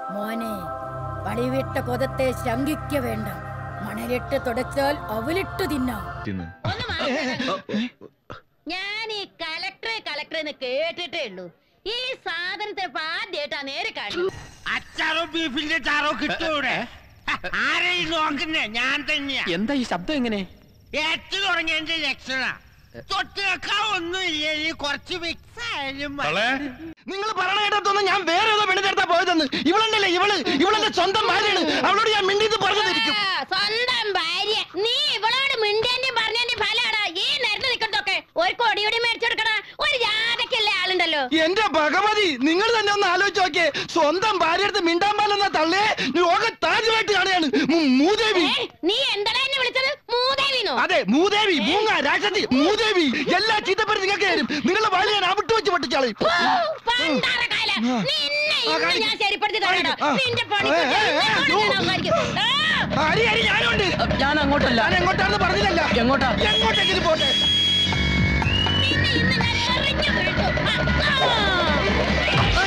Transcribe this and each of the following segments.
മോനെ പടിവിട്ട കൊതത്തെ ശങ്കിക്ക വേണ്ട മണലിട്ട് തുടച്ചാൽ അവലിട്ട് തിന്നാം ഒന്ന് മാറി ഞാൻ ഈ കലക്ടർ കലക്ടർ എന്ന് കേട്ടിട്ടേ ഉള്ളൂ ഈ സാധനത്തെ ഇപ്പൊ ആദ്യമായിട്ടാ നേരെ കാണുന്നത് അച്ചാറോ ബീഫിന്റെ ചാറോ കിട്ടൂടെ ആരെയും നോക്കുന്നേ ഞാൻ തന്നെയാ എന്താ ഈ ശബ്ദം എങ്ങനെ ഏറ്റു തുടങ്ങിയതിന്റെ ലക്ഷണ തൊട്ട് വെക്കാൻ ഒന്നുമില്ല ഈ കുറച്ച് മിക്സ് ആയാലും മതി. നിങ്ങൾ പറയണ കേട്ടതൊന്നും ഞാൻ വേറെ ഏതോ പെണ്ണിന്റെ പോയതെന്ന് ഇവളുണ്ടല്ലേ ഇവള് ഇവളെന്റെ സ്വന്തം ഭാര്യയാണ് അവളോട് ഞാൻ മിണ്ടിന്ന് പറഞ്ഞിരിക്കും ആ, സ്വന്തം ഭാര്യ നീ ഇവളോട് മിണ്ടേന്റെയും പറഞ്ഞേന്റെയും ഫലാടാ ഈ നേരത്തെ നിൽക്കുന്നതൊക്കെ ഒരു കൊടിയുടെ മേടിച്ചെടുക്കണ ഒരു ജാതക്കല്ലേ ആളുണ്ടല്ലോ എന്റെ ഭഗവതി നിങ്ങൾ തന്നെ ഒന്ന് ആലോചിച്ച് നോക്കിയേ സ്വന്തം ഭാര്യ അടുത്ത് മിണ്ടാൻ പാലെന്ന തള്ളേ ലോക താജുമായിട്ട് കാണുകയാണ് മൂ- മൂദേവി ഏ, നീ എന്താടാ എന്നെ വിളിച്ചത് മൂദേവിനോ അതെ മൂദേവി മൂങ്ങ രാക്ഷസി മൂദേവി എല്ലാ ചീത്തപ്പേരും നിങ്ങൾക്ക് തരും നിങ്ങളുടെ ഭാര്യ ഞാൻ അവിട്ട് വെച്ച് പൊട്ടിച്ചാളി ഓ, പണ്ടാരക്കാല. നിന്നെ ആ, ഇന്ന് കാണിക്ക്. ഞാൻ ശരിപ്പെടുത്തി തരാടാ. ആ. നിന്റെ പണി ഏ, ഏ, ഏ, ഞാൻ അവസാനിക്കും. ആ. അരി അരി ഞാനുണ്ട് ഞാൻ അങ്ങോട്ടല്ല ഞാൻ എങ്ങോട്ടാണെന്ന് പറഞ്ഞില്ലല്ല എങ്ങോട്ടാ എങ്ങോട്ടെങ്കിലും പോട്ടെ നിന്നെ ഇന്ന് ഞാൻ എറിഞ്ഞു വീഴ്ത്തും. ആ, ആ.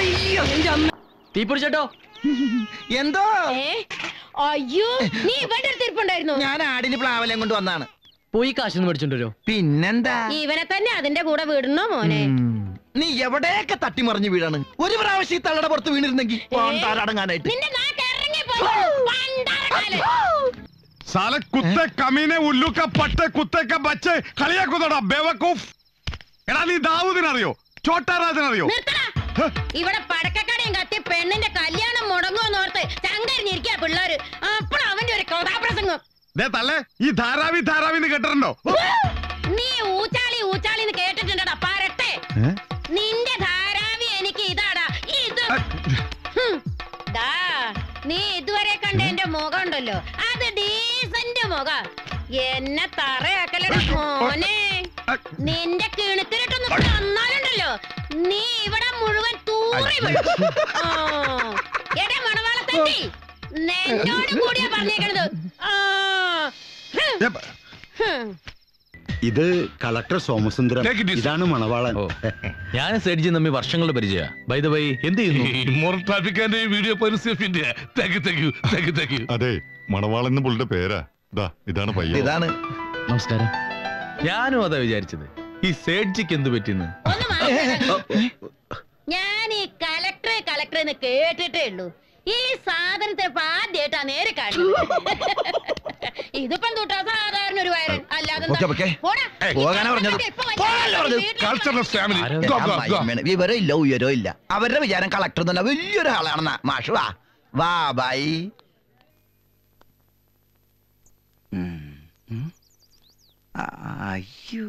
തീ പിടിച്ചോ എന്തോ ഏ? അയ്യോ നീ ഇവിടെ ഒരു തിരുപ്പുണ്ടായിരുന്നു ഞാൻ ആടിന് പ്ലാവലം കൊണ്ട് വന്നാണ് പോയി കാശൊന്നും മേടിച്ചോണ്ടോ പിന്നെന്താ ഇവനെ തന്നെ അതിന്റെ കൂടെ വിടണോ മോനെ ഉം. നീ എവിടെയൊക്കെ തട്ടിമറിഞ്ഞു വീഴാണ് ഒരു പ്രാവശ്യം ഈ തള്ളയുടെ പുറത്ത് വീണിരുന്നെങ്കിൽ അടങ്ങാനായിട്ട് നിന്റെ നാക്ക് ഇറങ്ങിപ്പോയി പണ്ടാരക്കാല साले कुत्ते कमीने उल्लू का पट्टे कुत्ते का बच्चे കളിയാക്കുന്നോടാ ബേവക്കൂഫ് എടാ നീ ദാവൂദിനറിയോ ചോട്ടാരാജനറിയോ നിർത്തടാ ഇവിടെ പടക്കക്കടയും കത്തി പെണ്ണിന്റെ കല്യാണം മുടങ്ങുമെന്നോർത്ത് ചങ്കരിഞ്ഞിരിക്കാ പിള്ളേര് അപ്പോഴും അവന്റെ ഒരു കഥാപ്രസംഗം ദേ തള്ളേ ഈ ധാരാവി ധാരാവിന്ന് കേട്ടിട്ടുണ്ടോ നീ ഊച്ചാളി ഊച്ചാളി എന്ന് കേട്ടിട്ടുണ്ടടാ പരട്ടെ നിന്റെ ധാരാവി എനിക്ക് ഇതാടാ ഇത് ഹും. ദാ, നീ ഇതുവരെ കണ്ട എന്റെ മുഖം ഉണ്ടല്ലോ അത് ഡീസന്റ് മുഖം എന്നെ തറയാക്കലടാ മോനെ നിന്റെ കിണുക്കിലിട്ടൊന്ന് തന്നാലുണ്ടല്ലോ നീ ഇവിടെ മുഴുവൻ തൂറി വീഴും. ആ. എടാ മണവാളത്തെറ്റി നിന്നോട് കൂടിയാ പറഞ്ഞേക്കണത് ആ. ഹും. ഹും. ഇത് collector Somasundaram Take it easy. ഇതാണ് മണവാളൻ ഞാൻ സെഡ്ജി തമ്മിൽ വർഷങ്ങളുടെ പരിചയ ബൈ ദ വൈ എന്ത് ചെയ്യുന്നു മോർ ട്രാഫിക്കാന്റെ വീഡിയോ പരസ്യത്തിന്റെ thank you thank you thank you thank you അതെ മണവാളെന്ന് പുള്ളിയുടെ പേരാ ദാ ഇതാണ് പയ്യൻ ഇതാണ് നമസ്കാരം ഞാനും അതാ വിചാരിച്ചത് ഈ സേഡ്ജിക്ക് എന്ത് പറ്റിന്ന് ഒന്ന് മാറി ഞാൻ ഈ കലക്ടർ കലക്ടർ എന്ന് കേട്ടിട്ടേ ഉള്ളൂ ഈ സാധനത്തെ ഇപ്പൊ ആദ്യമായിട്ടാ നേരെ കാണുന്നത് ഇതിപ്പം തൊട്ടാ സാധാരണ ഒരു വയറൻ അല്ലാതെ എന്താ? Okay, okay. പോടാ. പോകാനാ പറഞ്ഞത്. ഇപ്പൊ വലിയ പോകാനല്ലേ പറഞ്ഞത്? വീട്ടിൽ കൾച്ചറൽ ഫാമിലി അമ്മായിയമ്മേനെ. വിവരം ഇല്ല ഉയരോ ഇല്ല അവരുടെ വിചാരം കളക്ടർ തന്നെ വലിയൊരു ആളാണെന്നാ മാഷു വാ വാ ബായി അയ്യോ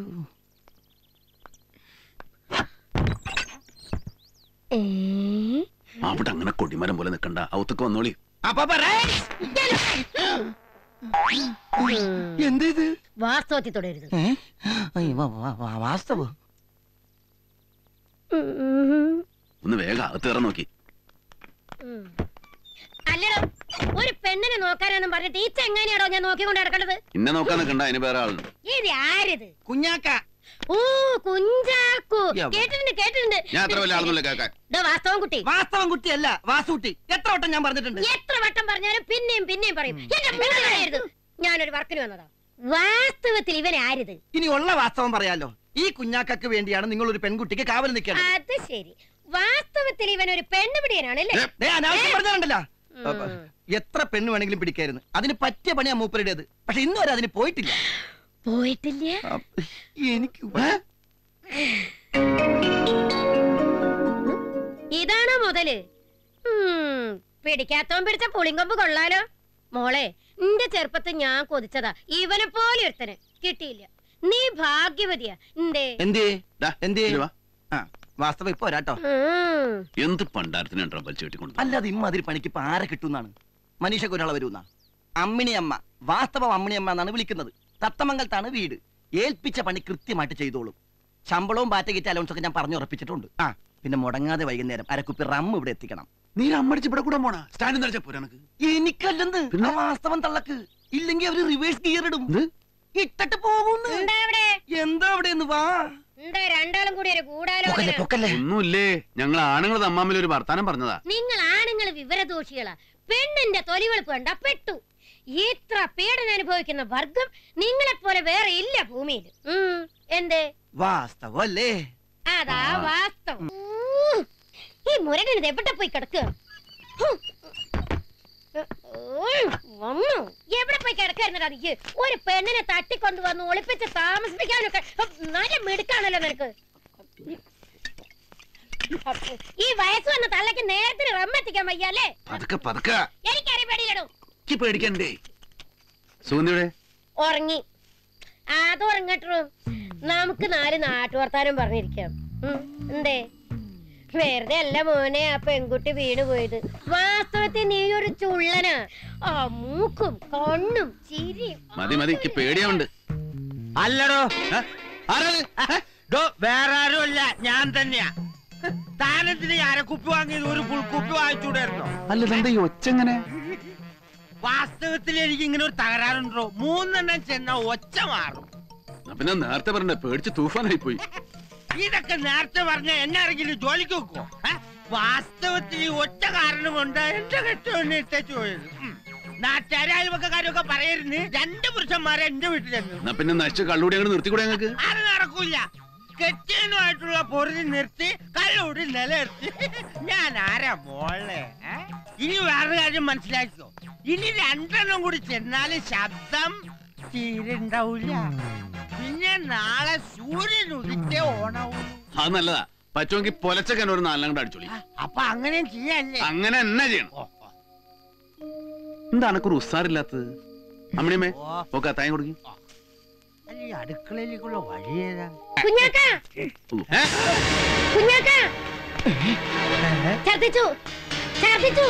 അവിടെ അങ്ങനെ കൊടിമരം പോലെ നിക്കണ്ട ഔത്തൊക്കെ വന്നോളി അപ്പൊ എന്ത് ഇത് വാസ്തവത്തിൽ തുടരുത് ഏ? അയ്യ, വാ, വാ, വാ, വാസ്തവം ഒന്ന് വേഗം അകത്ത് കയറാൻ നോക്കി അല്ലടോ ഒരു പെണ്ണിനെ നോക്കാനെന്നും പറഞ്ഞിട്ട് ഈ ചെങ്ങാനിയാടോ ഞാൻ നോക്കിക്കൊണ്ട് നടക്കേണ്ടത് എന്നെ നോക്കാൻ നിൽക്കണ്ട അതിന് വേറെ ആളുണ്ട് ഇത് ആരിത് കുഞ്ഞാക്ക ഓ കുഞ്ചാക്കു യാ. കേട്ടിട്ടുണ്ട് കേട്ടിട്ടുണ്ട് ഞാൻ അത്ര വലിയ ആളൊന്നുമില്ല കേക്കാൻ ദാ വാസ്തവം കുട്ടി വാസ്തവം കുട്ടിയല്ല വാസുകുട്ടി എത്ര വട്ടം ഞാൻ പറഞ്ഞിട്ടുണ്ട് എത്ര വട്ടം പറഞ്ഞാലും പിന്നെയും പിന്നെയും പറയും എന്റെ മൂന്ന് കളയരുത് ഞാനൊരു വർക്കിന് വന്നതാ വാസ്തവത്തിൽ ഇവൻ ആരിത് ഇനി ഉള്ള വാസ്തവം പറയാലോ ഈ കുഞ്ഞാക്കക്ക് വേണ്ടിയാണ് നിങ്ങൾ ഒരു പെൺകുട്ടിക്ക് കാവൽ നിൽക്കേണ്ടത് അത് ശരി വാസ്തവത്തിൽ ഇവൻ ഒരു പെണ്ണുപിടിയനാണല്ലേ ദേ, അനാവശ്യം പറഞ്ഞാണ്ടല്ലോ ഉം. എത്ര പെണ്ണ് വേണമെങ്കിലും പിടിക്കായിരുന്നു അതിന് പറ്റിയ പണിയാ മൂപ്പരുടേത് പക്ഷെ ഇന്ന് വരെ അതിന് പോയിട്ടില്ല പോയിട്ടില്ല അപ്പ, എനിക്ക് ഇതാണോ മുതല് ഉം, പിടിക്കാത്തവൻ പിടിച്ച പുളിങ്കൊമ്പ് കൊള്ളാലോ മോളെ നിന്റെ ചെറുപ്പത്തിൽ ഞാൻ കൊതിച്ചതാ ഇവനെ പോലെ ഒരുത്തന് കിട്ടിയില്ല നീ ഭാഗ്യവതിയാ എന്തേ എന്തേ ദാ, എന്തേ ഇതില് വാ. ആ വാസ്തവം ഇപ്പൊ വരാട്ടോ ഉം. എന്ത് പണ്ടാരത്തിനുണ്ടോ വലിച്ചു കെട്ടിക്കൊണ്ട് അല്ലാതെ ഇമ്മാതിരി പണിക്ക് ഇപ്പൊ ആരെ കിട്ടുന്നാണ് മനീഷക്ക് ഒരാളെ വരുന്ന അമ്മിണിയമ്മ വാസ്തവം അമ്മിണിയമ്മ എന്നാണ് വിളിക്കുന്നത് തത്തമംഗലത്താണ് വീട് ഏൽപ്പിച്ച പണി കൃത്യമായിട്ട് ചെയ്തോളും ശമ്പളവും ബാറ്റ കിറ്റ് അലൗൺസ് ഒക്കെ ഞാൻ പറഞ്ഞു ഉറപ്പിച്ചിട്ടുണ്ട് ആ പിന്നെ മുടങ്ങാതെ വൈകുന്നേരം അരക്കുപ്പി റമ്മ് ഇവിടെ എത്തിക്കണം നീ അമ്മടിച്ച് ഇവിടെ കൂടെ പോണ സ്റ്റാൻഡ് നിറച്ച പോരാ എനക്ക് എനിക്കല്ലെന്ന് ആ വാസ്തവം തള്ളക്ക് ഇല്ലെങ്കിൽ അവര് റിവേഴ്സ് ഗിയർ ഇടും ഇട്ടിട്ട് പോകുന്നു എന്താ അവിടെ എന്താ അവിടെ വാ എന്താ രണ്ടാളും കൂടി ഒരു പൊക്കല്ലേ ഗൂഢാലോചന പൊക്കല്ലേ ഒന്നുമില്ലേ ഞങ്ങൾ ആണുങ്ങൾ തമ്മാമിൽ ഒരു വർത്താനം പറഞ്ഞതാ നിങ്ങൾ ആണുങ്ങൾ വിവരദോഷികളാ പെണ്ണിന്റെ തൊലിവെളുപ്പ് കണ്ട പെട്ടു ഇത്ര പീഡനം അനുഭവിക്കുന്ന വർഗം നിങ്ങളെപ്പോലെ വേറെ ഇല്ല ഭൂമിയിൽ ഉം, എന്തേ വാസ്തവല്ലേ അതാ വാസ്തവം ഊ, ഈ മുരടൻ ഇത് എവിടെ പോയി കിടക്കുക ഹും. ഉം, വന്നു എവിടെ പോയി കിടക്കായിരുന്നടാ നീ ഒരു പെണ്ണിനെ തട്ടിക്കൊണ്ടു വന്ന് ഒളിപ്പിച്ച് താമസിപ്പിക്കാനൊക്കെ നല്ല മിടുക്കാണല്ലോ നിനക്ക് ഈ വയസ്സ് വന്ന തള്ളക്ക് നേരത്തിന് റമ്മെത്തിക്കാൻ വയ്യല്ലേ പതുക്കെ പതുക്കെ എനിക്കറിയ പേടിയില്ലടോ എനിക്ക് പേടിക്കണ്ടേ സുഗന്ധിയുടെ ഉറങ്ങി അത് ഉറങ്ങട്ടു നമുക്ക് നാല് നാട്ടുവർത്താനം പറഞ്ഞിരിക്കാം ഉം, എന്തേ വെറുതെ അല്ല മോനെ ആ പെൺകുട്ടി വീണ് പോയത് വാസ്തവത്തിൽ നീ ഒരു ചുള്ളനാ ആ മൂക്കും കണ്ണും ചിരിയും മതി മതി എനിക്ക് പേടിയാവുണ്ട് അല്ലടോ ഏ? ആരാത്? ഏ? ഡോ വേറെ ആരുമല്ല ഞാൻ തന്നെയാ താനത്തിന് അരക്കുപ്പി വാങ്ങിയത് ഒരു പുൽക്കുപ്പി വാങ്ങിച്ചൂടായിരുന്നോ അല്ല ഇതെന്താ ഈ ഒച്ച എങ്ങനെ വാസ്തവത്തിൽ എനിക്ക് ഇങ്ങനെ ഒരു തകരാറുണ്ടോ മൂന്നെണ്ണം ചെന്ന ഒച്ച മാറും എന്നാ പിന്നെ നേരത്തെ പറഞ്ഞ പേടിച്ച് തൂഫാനായി പോയി ഇതൊക്കെ നേരത്തെ പറഞ്ഞ എന്നെ ആരെങ്കിലും ജോലിക്ക് വെക്കോ ഏ? വാസ്തവത്തിൽ ഈ ഒറ്റ കാരണം കൊണ്ട് എന്റെ കെട്ടുകൊണ്ട് ഇട്ടു പോയത് നാട്ടുകാരെ അയൽവക്കാരൊക്കെ പറയരുന്ന് രണ്ട് പുരുഷന്മാരെ എന്റെ വീട്ടിലെന്ന് എന്നാ പിന്നെ നശിച്ച് കള്ളൂടി അങ്ങോട്ട് നിർത്തിക്കൂടെ ഞങ്ങൾക്ക് അത് നടക്കൂല കെട്ടിയനുമായിട്ടുള്ള പൊറുതി നിർത്തി കള്ളൂടി നിലനിർത്തി ഞാൻ ആരാ മോളെ ഏ? ഇനി വേറൊരു കാര്യം മനസ്സിലാക്കിക്കോ ഇനി രണ്ടെണ്ണം കൂടി ചെന്നാല് ശബ്ദം തീരെ ഉണ്ടാവൂല പിന്നെ നാളെ സൂര്യൻ ഉദിച്ചേ ഓണാവൂ അത് നല്ലതാ പറ്റുമെങ്കിൽ പൊലച്ചക്കൻ ഒരു നാലെണ്ണം കൂടെ അടിച്ചോളി അപ്പൊ അങ്ങനെ ചെയ്യല്ലേ അങ്ങനെ എന്നാ ചെയ്യണം ഓ, ഓ. എന്താ അനക്കൊരു ഉസ്സാറില്ലാത്തത് അമ്മണിയമ്മേ ഓ. ഓക്കെ അത്തായം കൊടുക്കും അല്ല ഈ അടുക്കളയിലേക്കുള്ള വഴി ഏതാ കുഞ്ഞാക്ക കുഞ്ഞാക്ക ഛർദിച്ചു ഛർദിച്ചു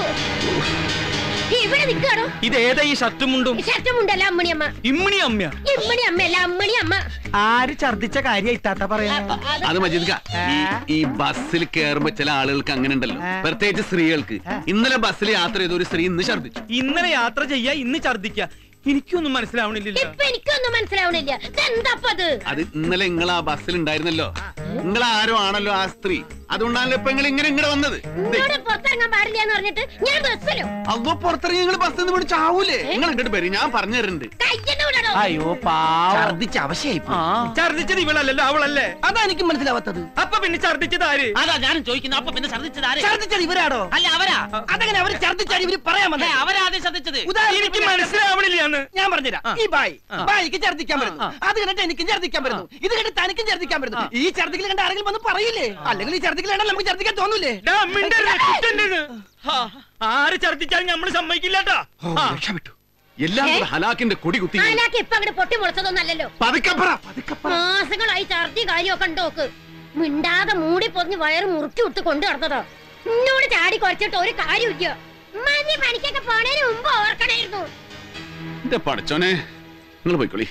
ഇവിടെ നിൽക്കാണോ ഇത് ഏതാ ഈ ഷർട്ടും മുണ്ടും ഷർട്ടുമുണ്ടല്ല അമ്മണിയമ്മ ഇമ്മണി അമ്മ ഇമ്മണി അമ്മയല്ല അമ്മണി അമ്മ ആര് ഛർദിച്ച കാര്യം ഇത്താത്ത പറയാ അത് അത് മജീദ്ക്ക ഈ ഈ ബസ്സിൽ കേറുമ്പോ ചില ആളുകൾക്ക് അങ്ങനെ ഉണ്ടല്ലോ പ്രത്യേകിച്ച് സ്ത്രീകൾക്ക് ഇന്നലെ ബസ്സിൽ യാത്ര ചെയ്ത ഒരു സ്ത്രീ ഇന്ന് ഛർദിച്ചു ഇന്നലെ യാത്ര ചെയ്യാ ഇന്ന് ഛർദിക്ക എനിക്കൊന്നും മനസ്സിലാവണില്ലല്ലോ ഇപ്പൊ എനിക്കൊന്നും മനസ്സിലാവണില്ല ഇതെന്താപ്പത് അത് ഇന്നലെ നിങ്ങൾ ആ ബസ്സിൽ ഉണ്ടായിരുന്നല്ലോ നിങ്ങൾ ആരോ ആണല്ലോ ആ സ്ത്രീ അതുകൊണ്ടാണല്ലോ ഇപ്പൊ നിങ്ങൾ ഇങ്ങനെ ഇങ്ങോട്ട് വന്നത് എന്നോട് പുറത്തിറങ്ങാൻ പാടില്ല എന്ന് പറഞ്ഞിട്ട് ഞാൻ ബസ്സിലോ അതോ പുറത്തിറങ്ങി നിങ്ങൾ ബസ്സിൽ നിന്ന് വിളിച്ച് ആവൂലേ നിങ്ങൾ ഇങ്ങോട്ട് വരും ഞാൻ പറഞ്ഞു തരുന്നുണ്ട് കയ്യെന്ന് വിടണോ അയ്യോ പാവം ഛർദിച്ച് അവശയായി ആ ഛർദിച്ചത് ഇവളല്ലല്ലോ അവളല്ലേ അതാ എനിക്ക് മനസ്സിലാവാത്തത് അപ്പൊ പിന്നെ ഛർദിച്ചത് ആര് അതാ ഞാനും ചോദിക്കുന്നു അപ്പൊ പിന്നെ ഛർദിച്ചത് ആരെ ഛർദിച്ചത് ഇവരാടോ അല്ല അവരാ അതെങ്ങനെ അവര് ഛർദിച്ചാൽ ഇവര് പറയാൻ അവരാദ്യം ഛർദിച്ചത് എനിക്ക് മനസ്സിലാവണില്ലാന്ന് ഞാൻ പറഞ്ഞുതരാം ഈ ബായ് ബായിക്ക് ഛർദിക്കാൻ വരുന്നു അത് കണ്ടിട്ട് എനിക്കും ഛർദിക്കാൻ വരുന്നു ഇത് കണ്ടിട്ട് തനിക്കും ഛർദിക്കാൻ വരുന്നു ഈ ഛർദിക്കൽ കണ്ട ആരെങ്കിലും വന്ന് പറയില്ലേ അല്ലെങ്കിൽ ഈ ഛർദിക്കൽ കണ്ടാൽ നമുക്ക് ഛർദിക്കാൻ തോന്നൂലേ ഡാ, മിണ്ടരുത്, കുറ്റണ്ടെന്ന്. ഹാ, ആര് ഛർദിച്ചാലും നമ്മള് സമ്മതിക്കില്ലാട്ടാ രക്ഷപ്പെട്ടു എല്ലാം കൂടെ ഹലാക്കിന്റെ കൊടി കുത്തി ആനാക്ക് ഇപ്പൊ അങ്ങോട്ട് പൊട്ടി മുളച്ചതൊന്നല്ലല്ലോ പതുക്കപ്പറ പതുക്കപ്പറ മാസങ്ങളായി ഛർദി കാര്യമൊക്കെ ഉണ്ടോക്ക് മിണ്ടാതെ മൂടി പൊതിഞ്ഞ് വയറ് മുറുക്കി വിട്ട് കൊണ്ടു നടന്നതാ എന്നോട് ചാടി കുറച്ചിട്ട് ഒരു കാര്യമില്ല മഞ്ഞ പണിക്കൊക്കെ പോണേന് മുമ്പ് ഓർക്കണായിരുന്നു എന്റെ പടച്ചോനെ നിങ്ങൾ പോയിക്കോളി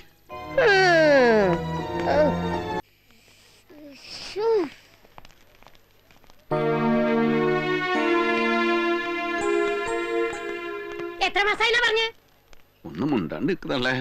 ഉം. ഔ. ശ്ശോ. എത്ര മാസായിന്നാ പറഞ്ഞ് ഒന്നും മുണ്ടാണ്ട് നിൽക്കുന്നല്ലേ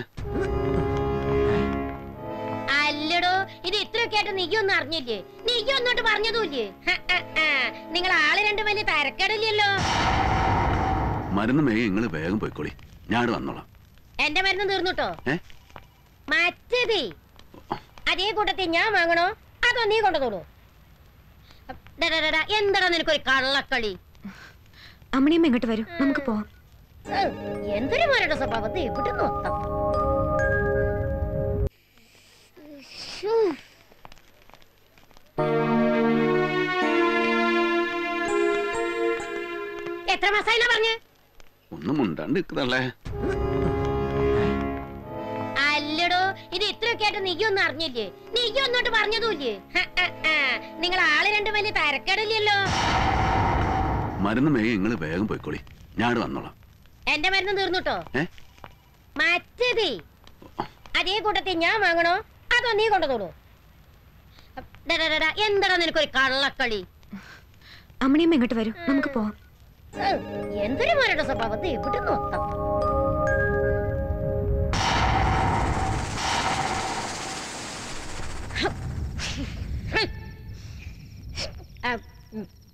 അല്ലടോ ഇത് ഇത്രയൊക്കെ ആയിട്ട് നീയൊന്നും അറിഞ്ഞില്ലേ നീയൊന്നും ഒന്നോട്ട് പറഞ്ഞതുമില്ലേ ഹ, ഹ, ഹ. നിങ്ങൾ ആള് രണ്ട് വലിയ തരക്കടില്ലല്ലോ മരുന്ന് മേഘ നിങ്ങൾ വേഗം പോയിക്കോളി ഞാൻ വന്നോളാം എന്റെ മരുന്ന് തീർന്നുട്ടോ ഏ മറ്റേതേ അതേ കൂട്ടത്തിൽ ഞാൻ വാങ്ങണോ അതോ നീ കൊണ്ടുതോളൂ എന്താടാ നിനക്കൊരു കള്ളക്കളി അമ്മണിയമ്മ ഇങ്ങോട്ട് വരൂ നമുക്ക് പോവാം ഏ, എന്തൊരു മരയുടെ സ്വഭാവത്തെ എവിടെ നോക്കാം ശ്ശോ. എത്ര മാസായിന്നാ പറഞ്ഞ് ഒന്നും മുണ്ടാണ്ട് നിൽക്കുന്നല്ലേ അല്ലടോ ഇത് ഇത്രയൊക്കെ ആയിട്ട് നീയൊന്നും അറിഞ്ഞില്ലേ നീയൊന്നോട്ട് പറഞ്ഞതുമില്ലേ ഹ, ഹ, ഹ. നിങ്ങൾ ആള് രണ്ട് വലിയ തരക്കടില്ലല്ലോ മരുന്ന് മേഘ നിങ്ങൾ വേഗം പോയിക്കോളി ഞാൻ വന്നോളാം എന്റെ മരുന്ന് തീർന്നുട്ടോ ഏ മറ്റേതേ അതേ കൂട്ടത്തിൽ ഞാൻ വാങ്ങണോ അതോ നീ കൊണ്ടുതോളൂ എന്താടാ നിനക്കൊരു കള്ളക്കളി അമ്മണിയമ്മ ഇങ്ങോട്ട് വരൂ നമുക്ക് പോവാം ഏ, എന്തൊരു മരയുടെ സ്വഭാവത്തെ എവിടെ നോക്കാം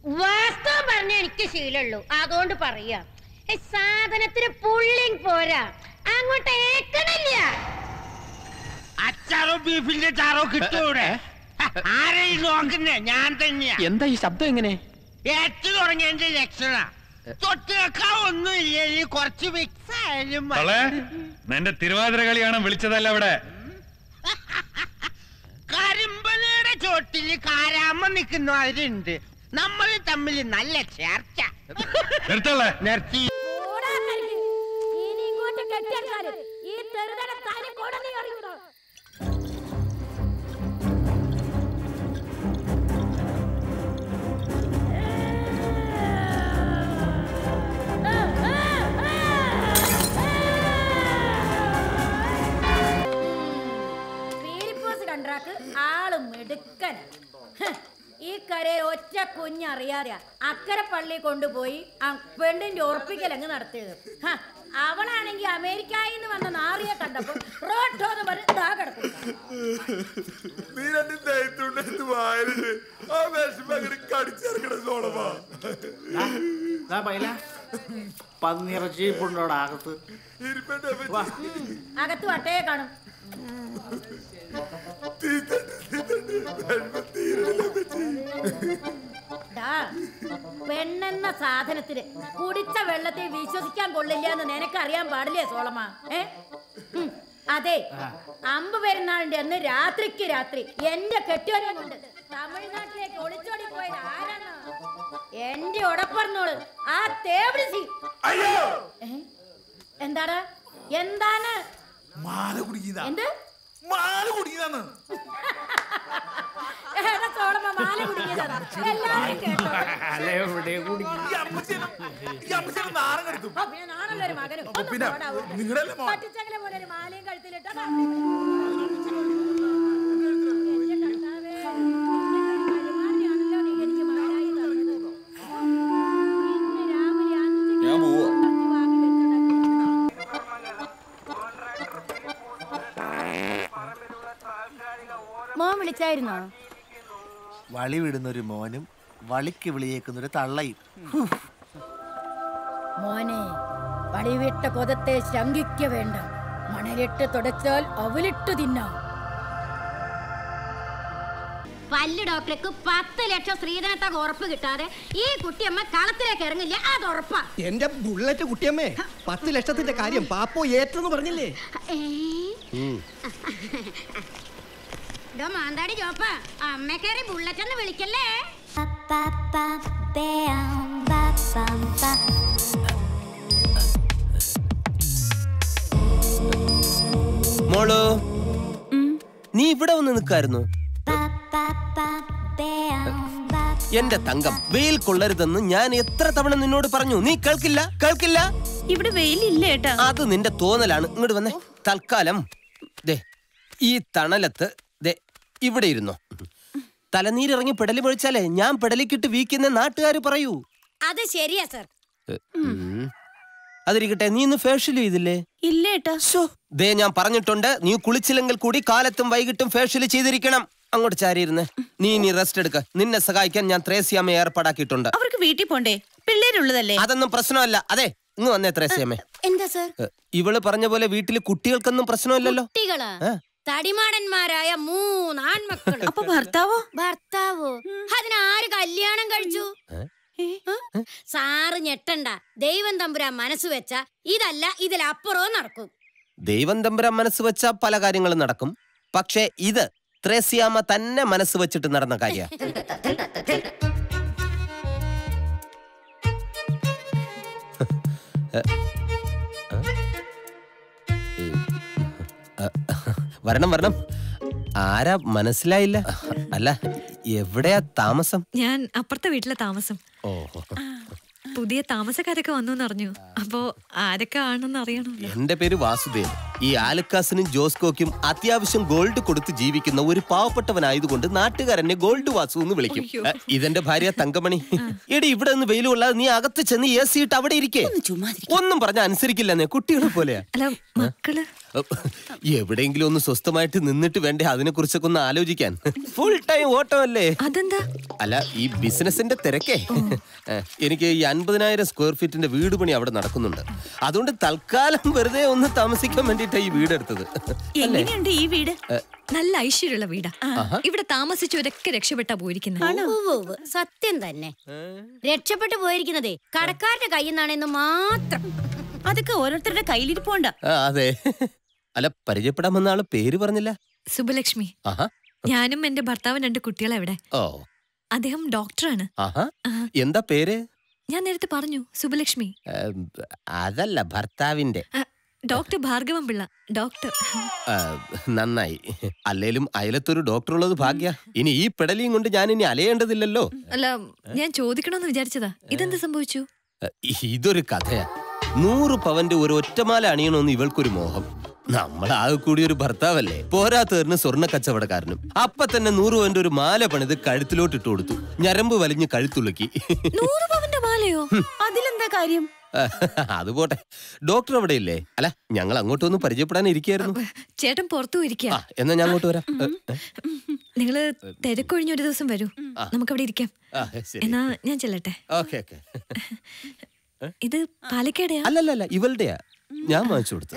വാസ്തവം പറഞ്ഞ എനിക്ക് ശീലമുള്ളൂ അതുകൊണ്ട് പറയാ ഈ സാധനത്തിന് പുള്ളിങ് പോരാ അങ്ങോട്ട് ഏക്കണില്ല അച്ചാറോ ബീഫിന്റെ ചാറോ കിട്ടൂടെ ആരെയും നോക്കുന്നേ ഞാൻ തന്നെയാ എന്താ ഈ ശബ്ദം എങ്ങനെ ഏറ്റു തുടങ്ങിയതിന്റെ ലക്ഷണ തൊട്ട് വെക്കാൻ ഒന്നുമില്ല ഈ കുറച്ച് മിക്സ് ആയാലും മതി. തളേ നിന്റെ തിരുവാതിര കളി കാണാൻ വിളിച്ചതല്ല ഇവിടെ കരിമ്പനയുടെ ചോട്ടില് കാരാമ നിൽക്കുന്ന അവരുണ്ട് നമ്മൾ തമ്മിൽ നല്ല ചേർച്ച നിർത്തല്ലേ നിർത്തി ഇനി ഇങ്ങോട്ട് കെട്ടിയെടുക്കാറ് ഈ തെറുതല തനി കൊടനി അറിയൂടോ പീലിപ്പോസ് കണ്ട്രാക്ക് ആള് മിടുക്കൻ ഹ്, ഈ കരയിൽ ഒറ്റ കുഞ്ഞറിയാതെ അക്കരെ പള്ളി കൊണ്ടുപോയി ആ പെണ്ണിന്റെ ഉറപ്പിക്കലങ്ങ് നടത്തിയത് ഹ, അവളാണെങ്കി അമേരിക്കയിൽ നിന്ന് വന്ന നാറിയെ കണ്ടപ്പോ റോട്ടോ എന്ന് പറഞ്ഞ് ദാ കിടക്കും നീ രണ്ട് നെയ്ത്തുണ്ടെടുത്ത് വായലിട്ട് ആ വിഷമം അങ്ങനെ കടിച്ചിറക്കണ സോളമാ പന്നിയിറച്ചി കൊണ്ടോടാ അകത്ത് വാ. അകത്ത് വട്ടേ കാണും ഡാ, പെണ്ണെന്ന സാധനത്തിന് കുടിച്ച വെള്ളത്തെ വിശ്വസിക്കാൻ കൊള്ളില്ല എന്ന് നിനക്കറിയാൻ പാടില്ലേ സോളമ ഏ ഉം, അതെ അമ്പ് പെരുന്നാളിന്റെ അന്ന് രാത്രിക്ക് രാത്രി എന്റെ കെട്ടിയോനെ കൊണ്ട് തമിഴ്നാട്ടിലേക്ക് ഒളിച്ചോടി പോയത് ആരാണ് എന്റെ ഉടപ്പറന്നോള് ആ തേവിളിസി ഏ? എന്താണ് എന്താണ് മാല കുടിക്കുന്നതാ എന്ത് മാല കുടിക്കുന്നതാണ് എടാ സോളമ മാല കുടുങ്ങിയതാണ് എല്ലാവരും കേട്ടോ അല്ല എവിടെ കുടിക്കും ഈ അമ്മച്ചേനെ ഈ അമ്മച്ചേനെ നാണം കെടുത്തും ഓ, പിന്നെ നാണല്ലോ ഒരു മകനും അപ്പൊ പിന്നെ നിങ്ങളുടെയല്ലേ മോൻ? പറ്റിച്ചെങ്കിലും പോലെ ഒരു മാലയും കഴുത്തിലിട്ട് അതാ. ഞാൻ പോവാ മോൻ വിളിച്ചായിരുന്നോ വളി വിടുന്ന ഒരു മോനും വളിക്ക് വിളിയേക്കുന്ന ഒരു തള്ളയും മോനെ പടിവിട്ട കൊതത്തെ ശങ്കിക്ക വേണ്ട മണലിട്ട് തുടച്ചാൽ അവലിട്ട് തിന്നാം പല്ല് ഡോക്ടർക്ക് പത്ത് ലക്ഷം ശ്രീധനത്തക ഉറപ്പ് കിട്ടാതെ ഈ കുട്ടിയമ്മ കളത്തിലേക്ക് ഇറങ്ങില്ല അത് ഉറപ്പാ എന്റെ ബുള്ളറ്റ് കുട്ടിയമ്മേ പത്ത് ലക്ഷത്തിന്റെ കാര്യം പാപ്പോ ഏറ്റെന്ന് പറഞ്ഞില്ലേ ഡോ മാന്താടി ജോപ്പ അമ്മക്കേറി ബുള്ളറ്റ് എന്ന് വിളിക്കല്ലേ മോളോ നീ ഇവിടെ വന്ന് നിൽക്കായിരുന്നു എന്റെ തങ്കം വെയിൽ കൊള്ളരുതെന്ന് ഞാൻ എത്ര തവണ നിന്നോട് പറഞ്ഞു നീ കേൾക്കില്ല കേൾക്കില്ല ഇവിടെ വെയിലില്ല ഏട്ടാ അത് നിന്റെ തോന്നലാണ് ഇങ്ങോട്ട് വന്നേ തൽക്കാലം ദേ ഈ തണലത്ത് ദേ ഇവിടെ ഇരുന്നോ തലനീരിറങ്ങി പെടലി പൊഴിച്ചാലേ ഞാൻ പെടലിക്കിട്ട് വീക്കുന്ന നാട്ടുകാർ പറയൂ അത് ശരിയാ സർ ഉം. അതിരിക്കട്ടെ നീ ഇന്ന് ഫേഷ്യൽ ചെയ്തില്ലേ ഇല്ല ഏട്ടാ ദേ ഞാൻ പറഞ്ഞിട്ടുണ്ട് നീ കുളിച്ചില്ലെങ്കിൽ കൂടി കാലത്തും വൈകിട്ടും ഫേഷ്യൽ ചെയ്തിരിക്കണം അങ്ങോട്ട് ചാരിയിരുന്ന് നീ ഇനി റെസ്റ്റ് എടുക്ക നിന്നെ സഹായിക്കാൻ ഞാൻ ത്രേസ്യാമ്മ ഏർപ്പാടാക്കിയിട്ടുണ്ട് അവർക്ക് വീട്ടിൽ പോണ്ടേ പിള്ളേരുള്ളതല്ലേ അതൊന്നും പ്രശ്നമല്ല അതെ ഇങ്ങ് വന്നേ ത്രേസ്യാമ്മേ എന്താ സർ ഏ, ഇവള് പറഞ്ഞ പോലെ വീട്ടില് കുട്ടികൾക്കൊന്നും പ്രശ്നമില്ലല്ലോ കുട്ടികള് ഏ? തടിമാടന്മാരായ മൂന്ന് ആൺമക്കൾ അപ്പൊ ഭർത്താവോ ഭർത്താവോ അതിനാര് കല്യാണം കഴിച്ചു ഏ? സാറ് ഞെട്ടണ്ട ദൈവം തമ്പുരാൻ മനസ്സ് വെച്ച ഇതല്ല ഇതിലപ്പുറവും നടക്കും ദൈവം തമ്പുരാൻ മനസ്സ് വെച്ച പല കാര്യങ്ങളും നടക്കും പക്ഷേ ഇത് ത്രേസ്യാമ്മ തന്നെ മനസ്സ് വെച്ചിട്ട് നടന്ന കാര്യ വരണം വരണം ആരാ മനസ്സിലായില്ല അല്ല എവിടെയാ താമസം ഞാൻ അപ്പുറത്തെ വീട്ടിലെ താമസം ഓഹോ പുതിയ താമസക്കാരൊക്കെ വന്നു അറിഞ്ഞു അപ്പോ ആരൊക്കെ ആണെന്ന് അറിയണം എന്റെ പേര് വാസുദേവ് ഈ ആലക്കാസിനും ജോസ്കോക്കും അത്യാവശ്യം ഗോൾഡ് കൊടുത്ത് ജീവിക്കുന്ന ഒരു പാവപ്പെട്ടവനായതുകൊണ്ട് നാട്ടുകാരനെ ഗോൾഡ് വാസു എന്ന് വിളിക്കും അ, ഇതെന്റെ ഭാര്യ തങ്കമണി എടി ഇവിടെ നിന്ന് വെയിൽ കൊള്ളാതെ നീ അകത്ത് ചെന്ന് എ സി ഇട്ട് അവിടെ ഇരിക്കേ ഒന്നും പറഞ്ഞ അനുസരിക്കില്ലെന്നേ കുട്ടികളെ പോലെയാ അല്ല മക്കള് എവിടെയെങ്കിലും ഒന്ന് സ്വസ്ഥമായിട്ട് നിന്നിട്ട് വേണ്ടേ അതിനെ കുറിച്ചൊക്കെ ഒന്ന് ആലോചിക്കാൻ ഫുൾ ടൈം ഓട്ടമല്ലേ അതെന്താ അല്ല ഈ ബിസിനസിന്റെ തിരക്കേ ഏ, എനിക്ക് ഈ അൻപതിനായിരം സ്ക്വയർ ഫീറ്റിന്റെ വീട് പണി അവിടെ നടക്കുന്നുണ്ട് അതുകൊണ്ട് തൽക്കാലം വെറുതെ ഒന്ന് താമസിക്കാൻ വേണ്ടിയിട്ടാണ് ഈ വീട് എടുത്തത് അല്ലേ എങ്ങനെയുണ്ട് ഈ വീട് ഏ, നല്ല ഐശ്വര്യമുള്ള വീടാ ആഹാ. ഇവിടെ താമസിച്ചവരൊക്കെ രക്ഷപ്പെട്ടാ പോയിരിക്കുന്നത് ഉവ്വ് ഉവ്വ്. സത്യം തന്നെ രക്ഷപ്പെട്ടു പോയിരിക്കുന്നതേ കടക്കാരുടെ കയ്യിൽ നിന്നാണെന്ന് മാത്രം അതൊക്കെ ഓരോരുത്തരുടെ കയ്യിലിരിപ്പോണ്ട ആ, അതെ അല്ല പരിചയപ്പെടാൻ വന്ന ആള് പേര് പറഞ്ഞില്ല സുബലക്ഷ്മി ആഹാ ഞാനും എന്റെ ഭർത്താവും രണ്ട് കുട്ടികളെ ഇവിടെ ഓ അദ്ദേഹം ഡോക്ടറാണ് ആഹാ എന്താ പേര് ഞാൻ നേരത്തെ പറഞ്ഞു സുബലക്ഷ്മി ഏം, അതല്ല ഭർത്താവിന്റെ ആ, ഡോക്ടർ ഭാർഗവൻ പിള്ള ഡോക്ടർ ആ, നന്നായി അല്ലേലും അയലത്തൊരു ഡോക്ടർ ഉള്ളത് ഭാഗ്യ ഇനി ഈ പെടലിയും കൊണ്ട് ഞാൻ ഇനി അലയേണ്ടതില്ലല്ലോ അല്ല ഞാൻ ചോദിക്കണമെന്ന് വിചാരിച്ചതാ ഇതെന്ത് സംഭവിച്ചു ഏ, ഇതൊരു കഥയാ നൂറ് പവന്റെ ഒരു ഒറ്റമാല അണിയണമെന്ന് ഇവൾക്കൊരു മോഹം നമ്മളാകെ കൂടി ഒരു ഭർത്താവല്ലേ പോരാത്തതിന് സ്വർണ്ണ കച്ചവടക്കാരനും അപ്പൊ തന്നെ നൂറ് പവന്റെ ഒരു മാല പണിത് കഴുത്തിലോട്ട് ഇട്ട് കൊടുത്തു ഞരമ്പ് വലിഞ്ഞ് കഴുത്തുളുക്കി നൂറ് പവന്റെ മാലയോ അതിലെന്താ കാര്യം അത് പോട്ടെ ഡോക്ടർ അവിടെ ഇല്ലേ അല്ല ഞങ്ങൾ അങ്ങോട്ടൊന്ന് പരിചയപ്പെടാൻ ഇരിക്കായിരുന്നു ചേട്ടൻ പുറത്തു ഇരിക്കുക ആ എന്നാ ഞാൻ അങ്ങോട്ട് വരാം ഏ, ഏ. നിങ്ങള് തിരക്കൊഴിഞ്ഞ ഒരു ദിവസം വരൂ ആ. നമുക്കവിടെ ഇരിക്കാം ആ, ശരി. എന്നാ ഞാൻ ചെല്ലട്ടെ ഓക്കെ ഓക്കെ ഇത് പാലക്കാടെയാ അല്ലല്ല ഇവളുടെയാ ഞാൻ വാങ്ങിച്ചു കൊടുത്തു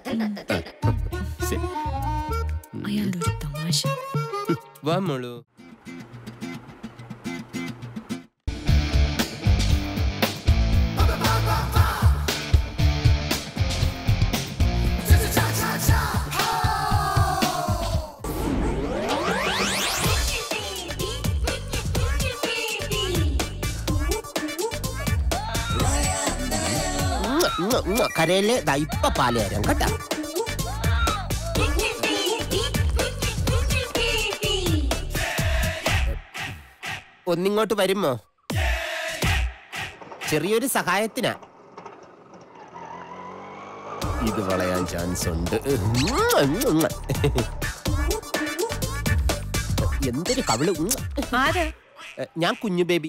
ശരി അയാളുടെ ഒരു തമാശ വാ മോളു കരയില് ദാ ഇപ്പൊ പാല് തരാം കേട്ടാ ഒന്നിങ്ങോട്ട് വരുമോ ചെറിയൊരു സഹായത്തിനാ ഇത് വളയാൻ ചാൻസ് ഉണ്ട് എന്തൊരു കവിള് ഞാൻ കുഞ്ഞു baby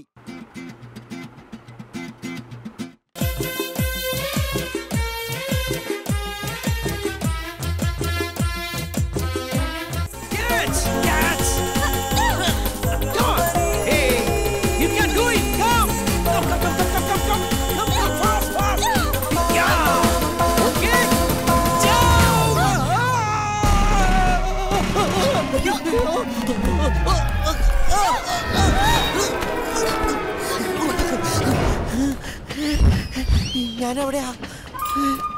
You can do it! Come! Come, come, come, come, come, come, come! Come, come, fast, fast! Yeah! Okay? ഞാനെവിടെയാ